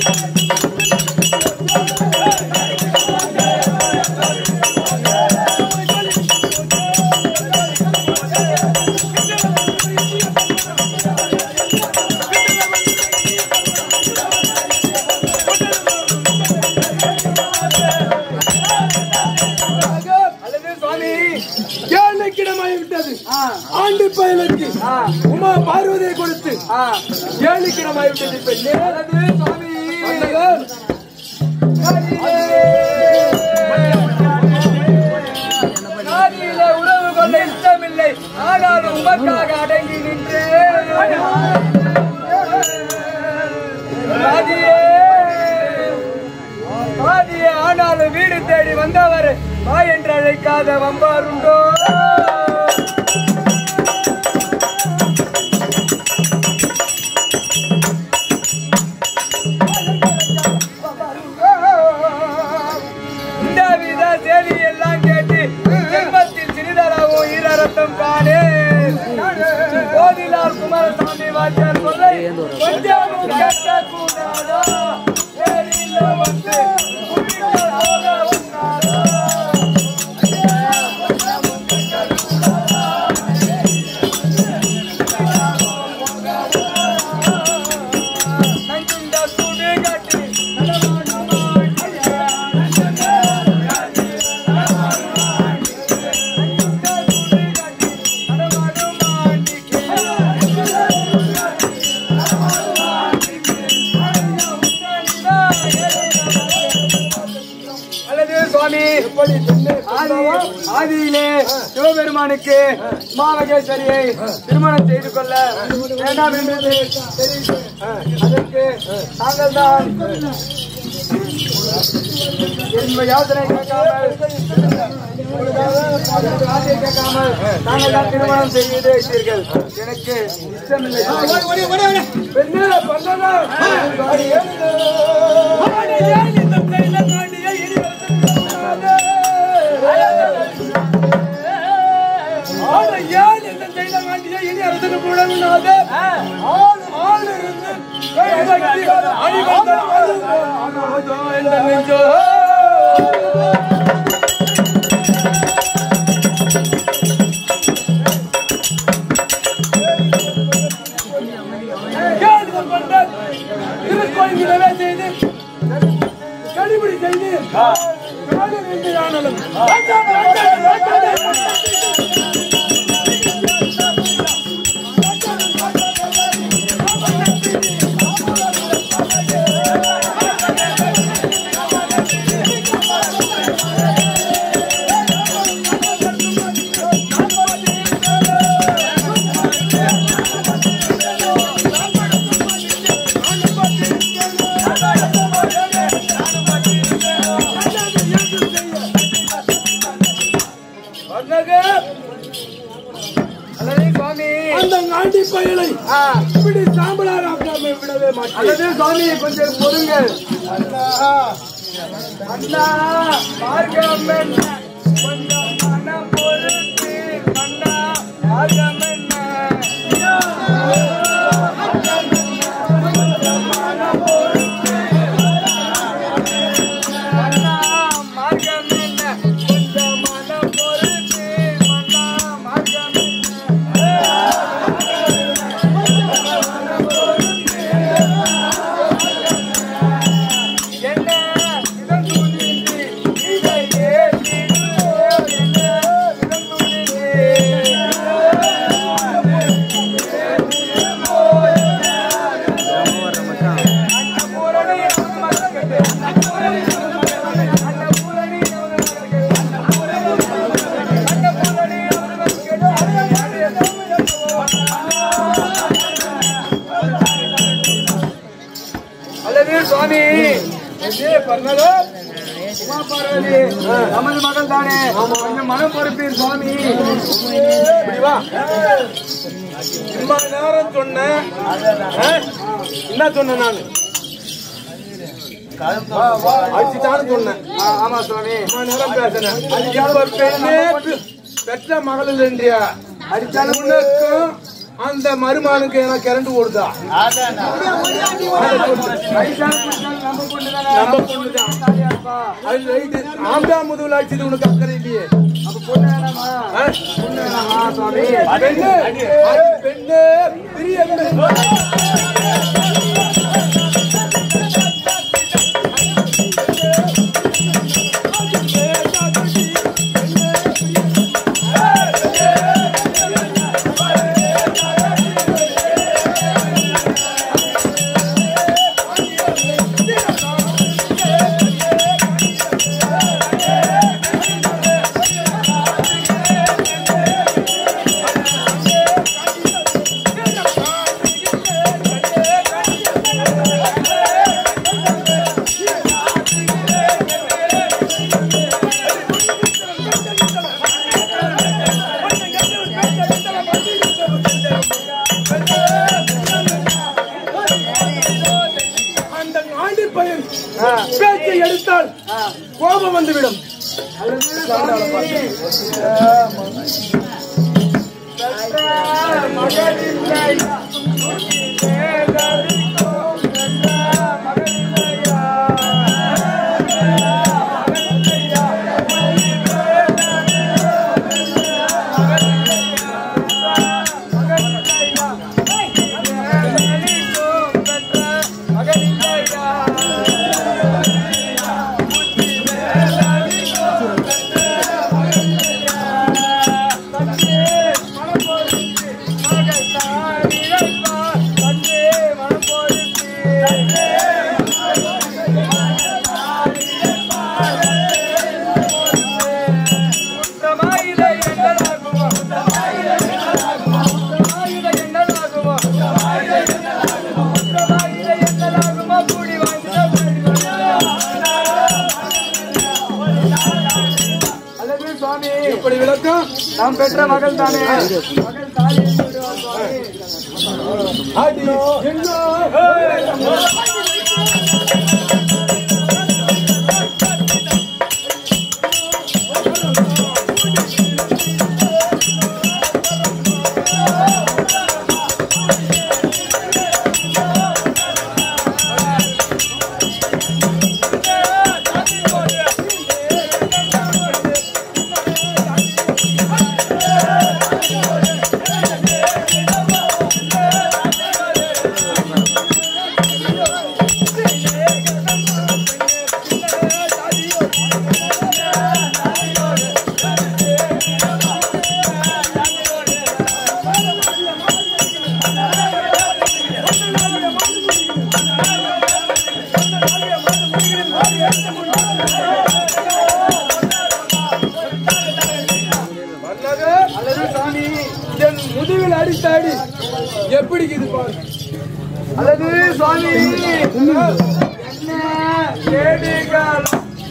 அல்லது சுவாமி ஏழைக்கிடமாய் விட்டது ஆ, ஆண்டு பயலுக்கு ஆ, உமா பார்வதியை கொடுத்து ஆ. ஏழைக்கிடமாய் விட்டது பெண்ணே அல்லது சுவாமி வந்தவர் நாதியிலே உறவு கொள்ள இஷ்டமில்லை ஆனாலும் உமக்காக அடங்கி நின்று நாதியே நாதியே ஆனாலும் வீடு தேடி வந்தவர் வா என்று அழைக்காத வம்பாருண்டோ இந்த வித செய்தி எல்லாம் கேட்டு ஜென்மத்தில் சிறிதளவும் ஈரரத்தம் காணே கோதிலார் குமாரசாமி வாத்தியார் சொல்லை கொஞ்சமும் கேட்க கூடாதா நேரில் வந்து குடிகள் போக உண்ணாதா? நஞ்சுண்ட சுடு கட்டி அல்லது சுவாமி ஆதி- ஆதியிலே சிவபெருமானுக்கு மாமகேஸ்வரியை திருமணம் செய்து கொள்ள வேண்டாம் என்று தெரிவித்து அதற்கு நாங்கள் தான் என் யோசனை கேட்காமல் உங்களுக்காக ஆசையை கேட்காமல் நாங்கள் தான் திருமணம் செய்து வைத்தீர்கள் எனக்கு இஷ்டமில்லை பெண்ணே, பண்ணதா? ஆடி எழுந்து. ஆடி ஏழு இந்த கையில தாண்டிய இனி வருத்தப்படாதே. ஆட ஏழு இந்த கையில தாண்டிய இனி வருத்தப்படாதே. ஆள் ஆள் இருந்து கை தட்டி அடி வந்த ஆனாதோ என்ற நெஞ்சோ. கேள்வி கொண்ட திருக்கோயிலே செய்து கடிபிடி செய்து காடு நின்று ஆனாலும் வேண்டாம், வேண்டாம், வேண்டாம். வந்தது. அல்லது சுவாமி அந்த ஆண்டி பயலை ஆ, இப்படி சாம்பலாராக்காம விடவே மாட்டேன் அல்லது சுவாமி கொஞ்சம் பொறுங்கள் அண்ணா மார்க்கம் என்ன கொஞ்சம் மனம் பொறுத்து அண்ணா மார்க்கம் என்ன அண்ணா மார்க்கம் என்ன கொஞ்சம் மனம் பொறுத்து அண்ணா மார்க்கம் என்ன என்ன இதன் துணிந்து இதை ஏற்றிடு என்ன இதன் துணிந்து அன்னபூரணி மக்களுக்கு அன்னபூரணி அன்னபூரணி அல்லது சுவாமி ஏ, பரமேலோ, உமா பார்வதி, நமது மகள் தானே கொஞ்சம் மனம் பொறுப்பீர் சுவாமி இப்படி வா. இம்மா நேரம் சொன்னேன் ஆ? என்ன சொன்னேன் நானு அடிச்சுட்டான்னு சொன்னேன் ஆ, ஆமா சுவாமி இம்மா நேரம் பேசினேன் இப்ப பெண்ணே பெ- பெற்ற மகள் இல்லைன்றியா அடிச்சாலும் உனக்கும் அந்த மருமானுக்கு எனக்கு கரண்ட் ஓடுதா வயசான புருஷன் நம்ம பொண்ணுதானே? நம்ம பொண்ணுதான். தாலியாப்பா. அது ரைட்டு ஆம்பளை முதுகுல அடிச்சது உனக்கு அக்கறை இல்லையே அப்ப பொண்ணு வேணாமா? ஆ? பொண்ணு வேணாமா, சுவாமி? பெண்ணு அது பெண்ணு பெரிய பெண்ணு அந்த ஆண்டி பையன் ஆ. பேச்சை எடுத்தால் ஆ. கோபம் வந்துவிடும் அல்லது சுவாமி இப்படி விளக்கம் நாம் பெற்ற மகள் தானே மகள் தாலி என்று விடுவார் சுவாமி அடி என்ன வல்லது அல்லது சுவாமி என் முதுகில் அடித்தாடி எப்படி இது பாரு அல்லது சுவாமி என்ன கேடுகள்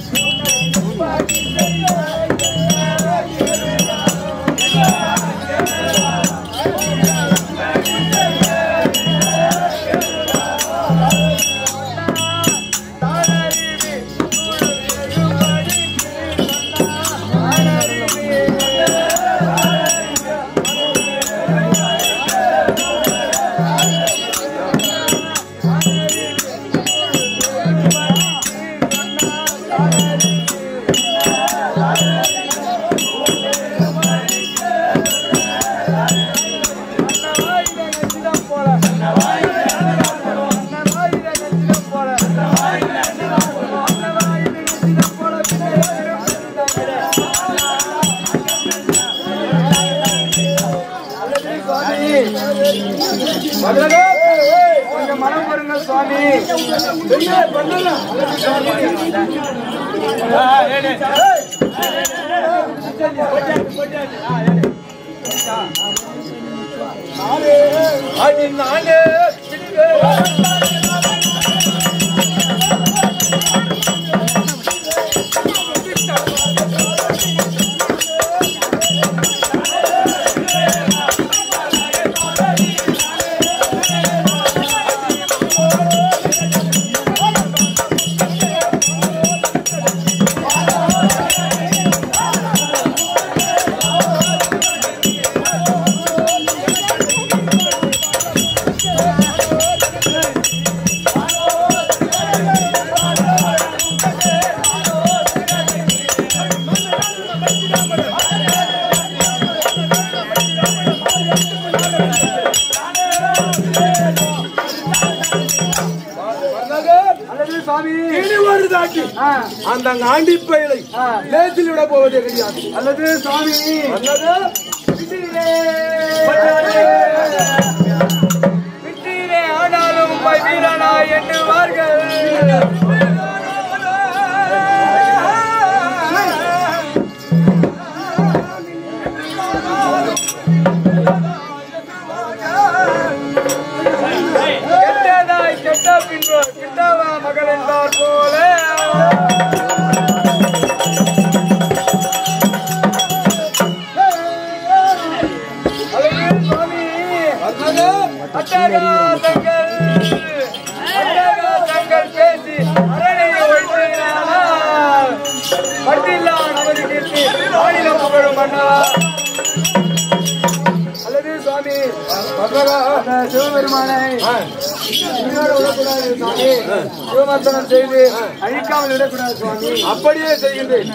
வல்லது கொஞ்சம் மனம் வருங்க சுவாமி என்ன பண்ணலாம் அடி நானே அல்லது அல்லது சுவாமி இனி ஒரு தாட்டி ஆ, அந்த ஆண்டி பயிலை ஆ. லேசில் விட போவதே கிடையாது அல்லது சுவாமி அல்லது விட்டீரே ஆனாலும் வீரனா எண்ணுவார்கள் கெட்டதாய் கெட்ட பின்பு கிட்டவா மகள் என்பார் போல அழகு சுவாமி அல்லது அட்டகாசங்கள் அட்டகாசங்கள் பேசி அரணையை ஒழித்தினால் பட்டில்லா நமது கீர்த்தி மாநில புகழும் மன்னவா அல்லது சுவாமி அந்த சிவபெருமானை உயிரோடு விடக்கூடாது சுவாமி சிவமர்த்தனம் செய்து அழிக்காமல் விடக்கூடாது சுவாமி அப்படியே செய்கின்றேன்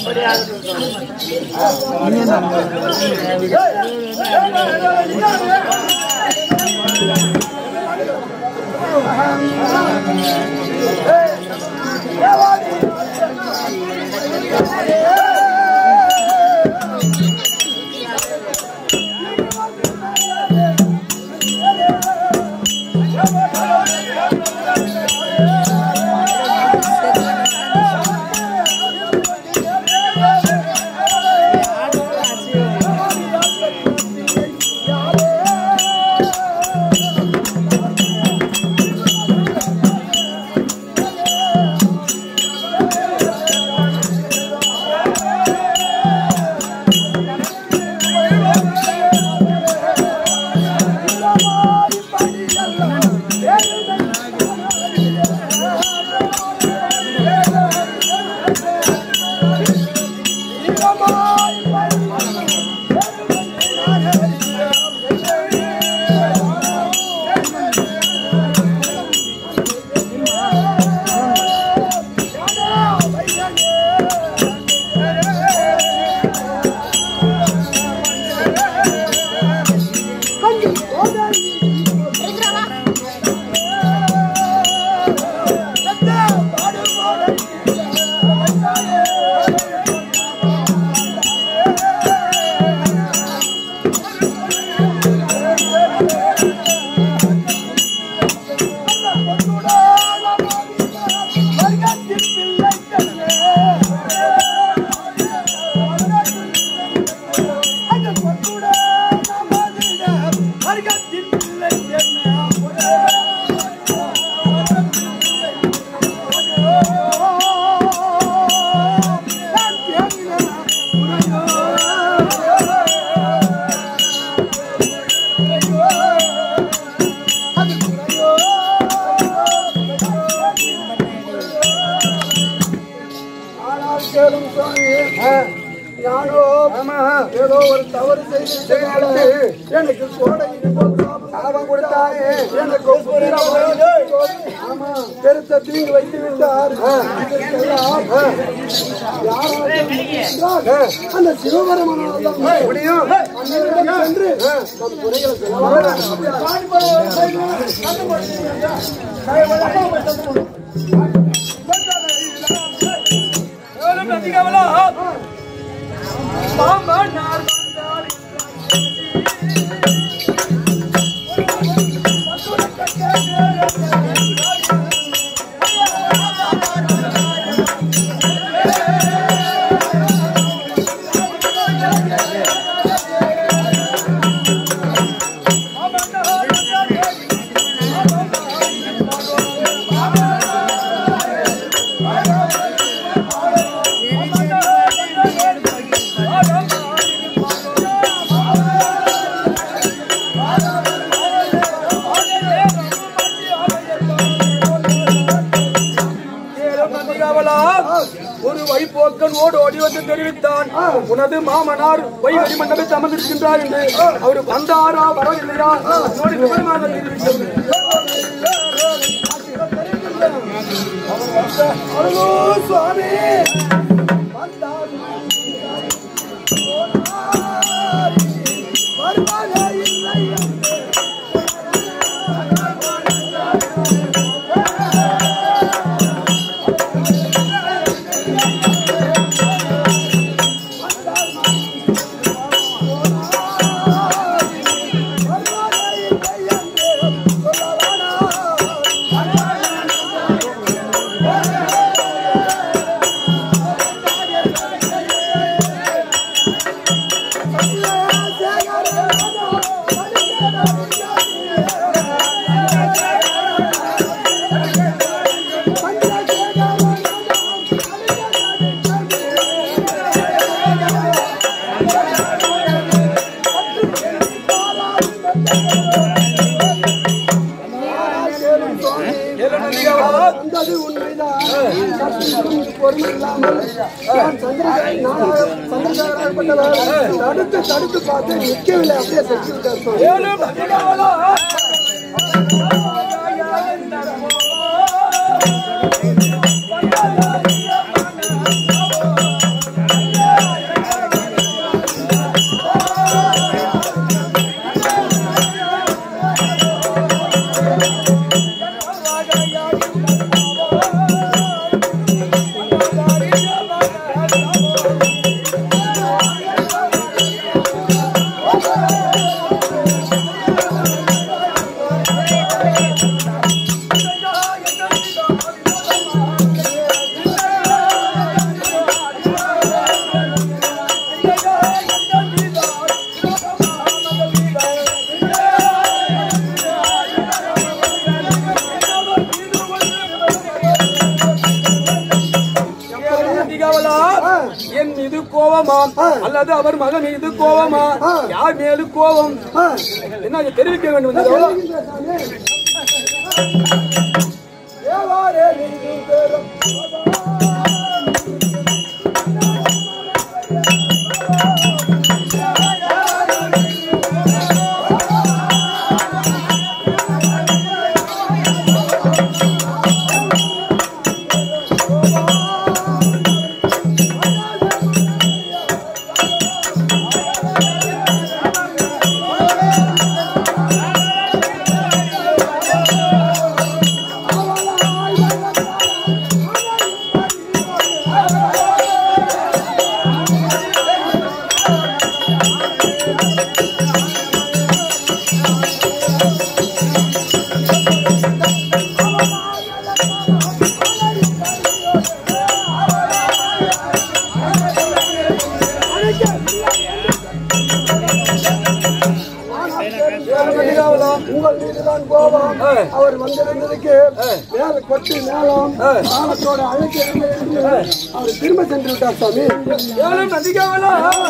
கேளும் சுவாமி யாரோ ஏதோ ஒரு தவறு செய்து எனக்கு கோடை சாபம் கொடுத்தாரு எனக்கு ஆமா பெருத்த தீங்கு வைத்து விட்டார் இதற்கெல்லாம் யாராவது என்றால் அந்த சிவபெருமானால் தான் முடியும் அண்ணனிடம் சென்று நம் குறைகளை ஒரு வைப்போக்கன் ஓடு ஓடி வந்து தெரிவித்தான் உனது மாமனார் வைகடி மண்டபத்தில் அமர்ந்திருக்கின்றார் என்று அவர் வந்தாரா வரவில்லையா உன்னோடு விவரமாக தெரிவிக்கிறது அருளோ சுவாமி வருவாரே இல்லை வந்தது உண்மைதான் சற்றும் பொறுமை இல்லாமல் நான் சந்திரசேகர் நானாக சந்திரசேகராகப்பட்டவர் தடுத்து தடுத்து பார்த்து நிற்கவில்லை அப்படியே செஞ்சு விட்டார் சுவாமி. ஏலும் அதிகாவலா அதிகாவலா என் மீது கோவமா அல்லது அவர் மகன் மீது கோவமா யார் மேலும் கோவம் ஆ, என்ன அதை தெரிவிக்க வேண்டும் என்பதோ? தேவாரே நீங்கும் பேரும் உங்கள் மீதுதான் கோபம் அவர் வந்திருந்ததுக்கு மேல கொட்டி மேலம் காலத்தோட அழைக்க அவர் திரும்ப சென்று விட்டார் சுவாமி ஏலும் அதிகாவலா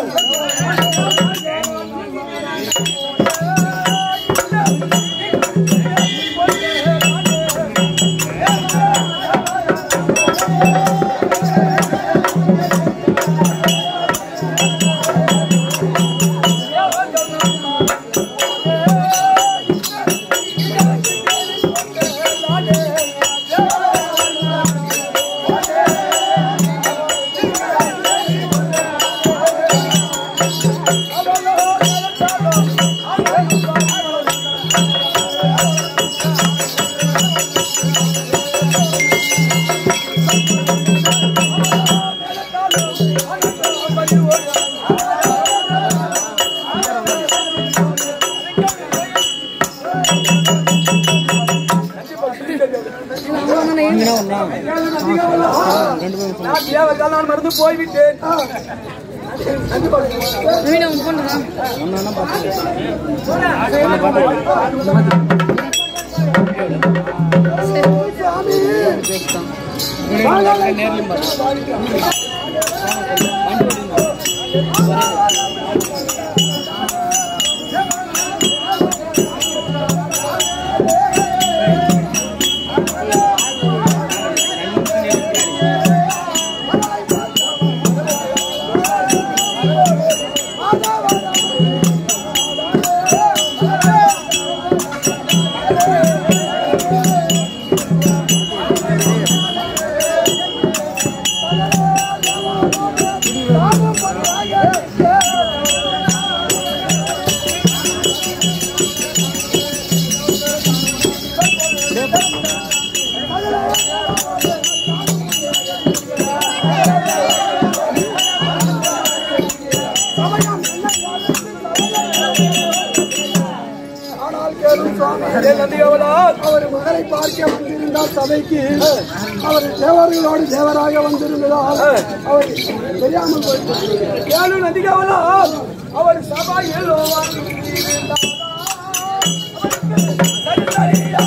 நான் தேவர்கள் நான் மறந்து போய்விட்டேன் ஆனால் கேளும் சுவாமி ஏன் அதிகாவலா அவர் மகளை பார்க்க வந்திருந்தார் சபைக்கு அவர் தேவர்களோடு தேவராக வந்திருந்ததால் அவர் தெரியாமல் போயிட்டார் ஏலும் அதிகாவலா அவர் சபையில் வந்திருந்தார். சரி, சரியா,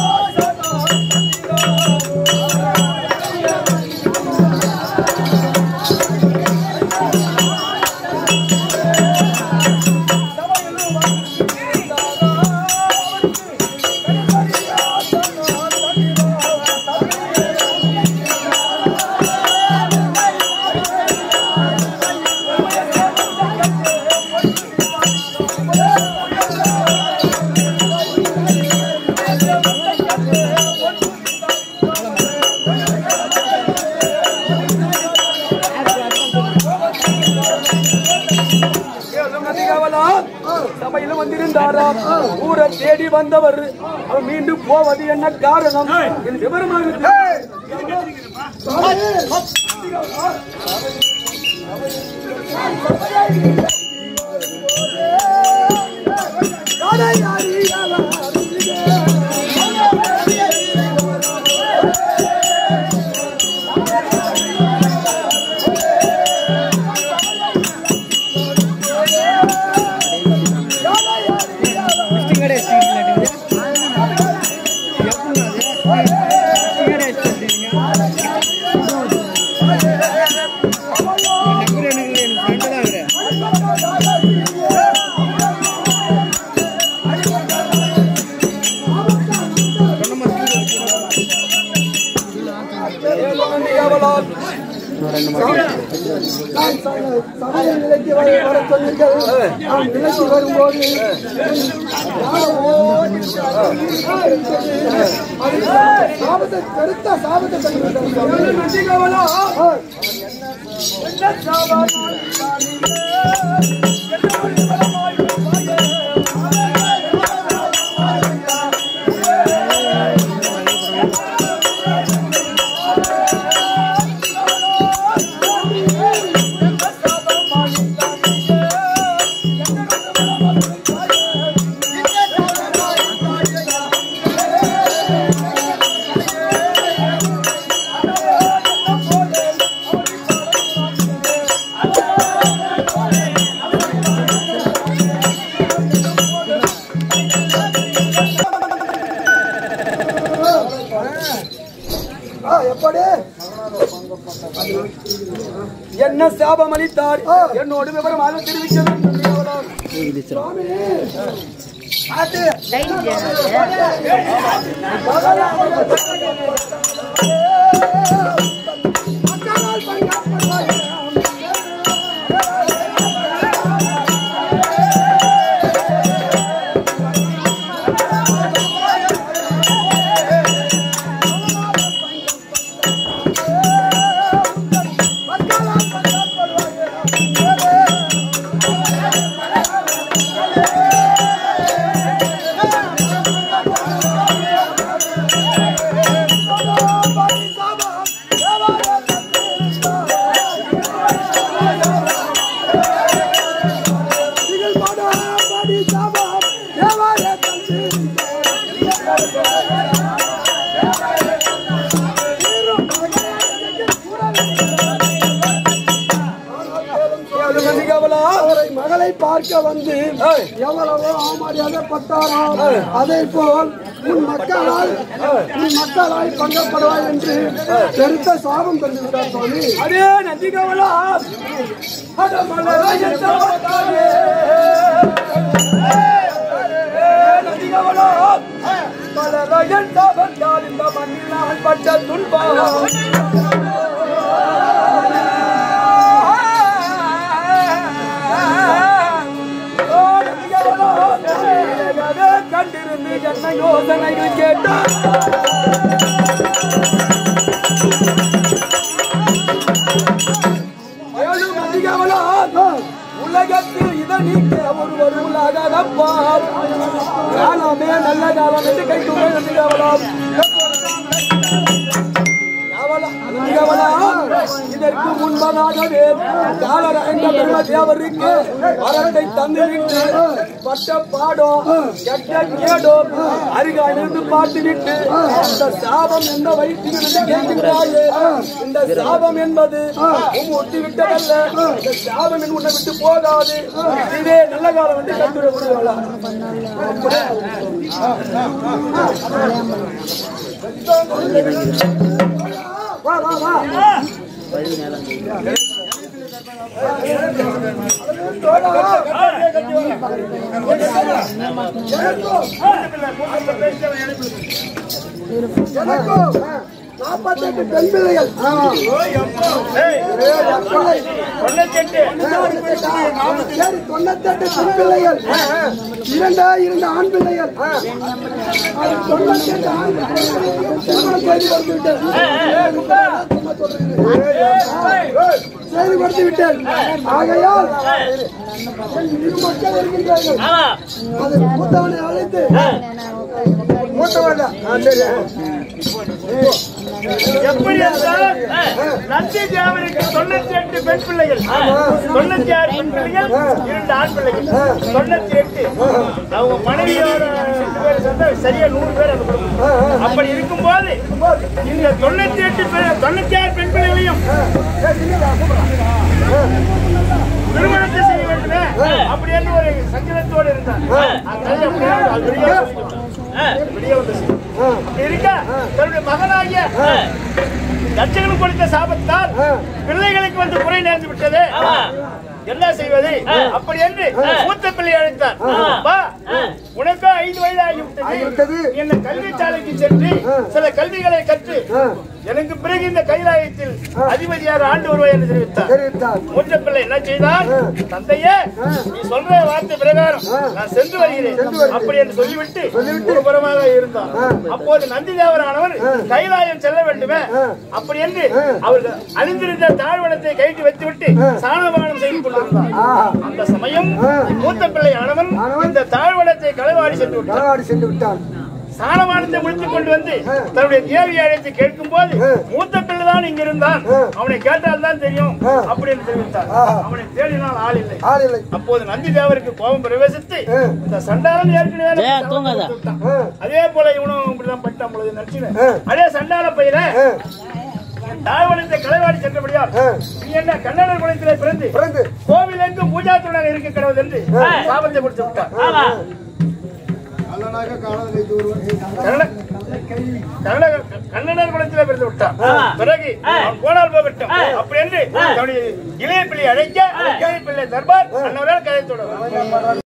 சபையில் வந்திருந்தாராம் ஊரை தேடி வந்தவர் அவர் மீண்டும் போவது என்ன காரணம் என் விவரமாக அவளால் சமய நிலைக்கு வர வர சொன்னீர்கள் நான் நிலைக்கு வரும்போது சாபத்தை கருத்த சாபத்தை கண்டு நந்திகவலா என்ன சாவார் ஆ, எப்படி என்ன சாபம் அளித்தார் என்னோடு விவரமாக தெரிவிக்க வேண்டும் நந்திகவலால். ஏழு நந்திகவலா அவரை மகளை பார்க்க வந்து ஏய். எவ்வளவோ அவமரியாதைப்பட்டாராம் அதே போல் உன் மக்களால் உன் மக்களால் பங்கப்படுவாய் என்று பெருத்த சாபம் தந்து விட்டார் சுவாமி அதே நந்திகவலா அட மலராயன் சாபத்தாலே. ஏ நந்திகவலா, மலராயன் சாபத்தால் இந்த மண்ணில் நான் பட்ட துன்பம் ஓ நந்திகவலா, ஏகவே கண்டிருந்து என்ன யோசனைகள் கேட்டார் மேலும் அதிகவலா, உலகத்தில் இதை நீக்க ஒருவர் உலகப்பா காலமே நல்ல காலம் என்று கை தூக்க நந்திகவலாம் இதற்கு முன்பதாகவே காலர் என்ற பெரும தேவருக்கு வரத்தை தந்துவிட்டு பட்ட பாடம் கெட்ட கேடும் அருகாலிருந்து பார்த்துவிட்டு இந்த சாபம் எந்த வயிற்றில் என்று கேட்கின்றாயே இந்த சாபம் என்பது உன் ஒட்டி விட்டதல்ல இந்த சாபம் என் உன்னை விட்டு போகாது இதே நல்ல காலம் என்று கட்டுரை விடுவாளா வா வா வா எனக்கும் நாற்பத்தெட்டு பெண் பிள்ளைகள் சரி தொண்ணூத்தெட்டு பெண் பிள்ளைகள் இரண்டா இரண்டு ஆண் பிள்ளைகள் அது தொண்ணூத்தெட்டு ஆண் பிள்ளைகள் திருமணம் செய்து கொடுத்து விட்டது. சும்மா சொல்றேன். செய்து கொடுத்து விட்டேன் ஆகையால் என் இரு மக்கள் இருக்கின்றார்கள் ஆமா அது மூத்தவனை அழைத்து மூத்தவன் சரி எப்படி என்றால் நந்தி தேவனுக்கு தொண்ணூத்தி எட்டு பெண் பிள்ளைகள் தொண்ணூத்தி ஆறு பெண் பிள்ளைகள் இரண்டு ஆண் பிள்ளைகள் தொண்ணூத்தி எட்டு அவங்க மனைவியோட ரெண்டு பேர் சேர்ந்தா சரியா நூறு பேர் அந்த குடும்பம் அப்படி இருக்கும்போது இந்த தொண்ணூத்தி எட்டு பேர் தொண்ணூத்தி ஆறு பெண் பிள்ளைகளையும் திருமணத்தை செய்ய வேண்டுமே அப்படின்னு ஒரு சங்கடத்தோடு இருந்தார் அது அப்படியே அது வெளியே சொல்லிடுவாங்க. வெளியே வந்து செய்யும். அப்படி இருக்க தன்னுடைய மகனாகிய தட்சகன் கொடுத்த சாபத்தால் பிள்ளைகளுக்கு வந்து குறை நேர்ந்து விட்டது என்ன செய்வது அப்படி என்று மூத்த பிள்ளை அழைத்தார் வா, உனக்கு ஐந்து வயது ஆகிவிட்டது. ஆகிவிட்டது என்ன கல்வி சாலைக்கு சென்று சில கல்விகளை கற்று எனக்கு பிறகு இந்த கைலாயத்தில் அதிபதியாக ஆண்டு வருவாய் என்று தெரிவித்தார் தெரிவித்தார் மூத்த பிள்ளை என்ன செய்தான் தந்தையே நீ சொல்ற வார்த்தை பிரகாரம் நான் சென்று வருகிறேன் அப்படி என்று சொல்லிவிட்டு ஒரு புறமாக இருந்தான் அப்போது நந்திதேவரானவர் கைலாயம் செல்ல வேண்டுமே அப்படி என்று அவர் அணிந்திருந்த தாழ்வனத்தை கைட்டு வைத்துவிட்டு சாணபானம் செய்து கொண்டிருந்தார் அந்த சமயம் மூத்த பிள்ளை ஆனவன் இந்த தாழ்வனத்தை களவாடி சென்று விட்டான் களவாடி சென்று விட்டான் சாணவானத்தை முடித்துக் கொண்டு வந்து தன்னுடைய தேவியை அழைத்து கேட்கும் போது மூத்த பிள்ளை தான் இங்க இருந்தான் அவனை கேட்டால் தான் தெரியும் அப்படின்னு தெரிவித்தார் அவனை தேடினால் ஆள் இல்லை ஆள் இல்லை அப்போது நந்தி தேவருக்கு கோபம் பிரவேசித்து இந்த சண்டாளன் ஏற்கனவே எனக்கு ஏய், சாபம் தூங்காத. கொடுத்து விட்டான். அதே போல இவனும் இப்படிதான் பட்டான் பொழுது நினைச்சுனேன் அதே சண்டாள பையன தாழ்வனத்தை களவாடி சென்றபடியால் நீ என்ன கண்ணனர் குலத்திலே பிறந்து பிறந்து கோவில் எங்கும் பூஜாத்துடன் இருக்க கிடவது என்று சாபத்தை கொடுத்து விட்டார் ஆமா கன்னட- கன்னட- கண்ணனர் குலத்திலே பிறந்து விட்டான் பிறகு அவன் போனால் போகட்டும் அப்படி என்று தன்னுடைய இளைய பிள்ளை அழைக்க இளைய பிள்ளை தர்பார் அன்னவரால் கதை தொடரும்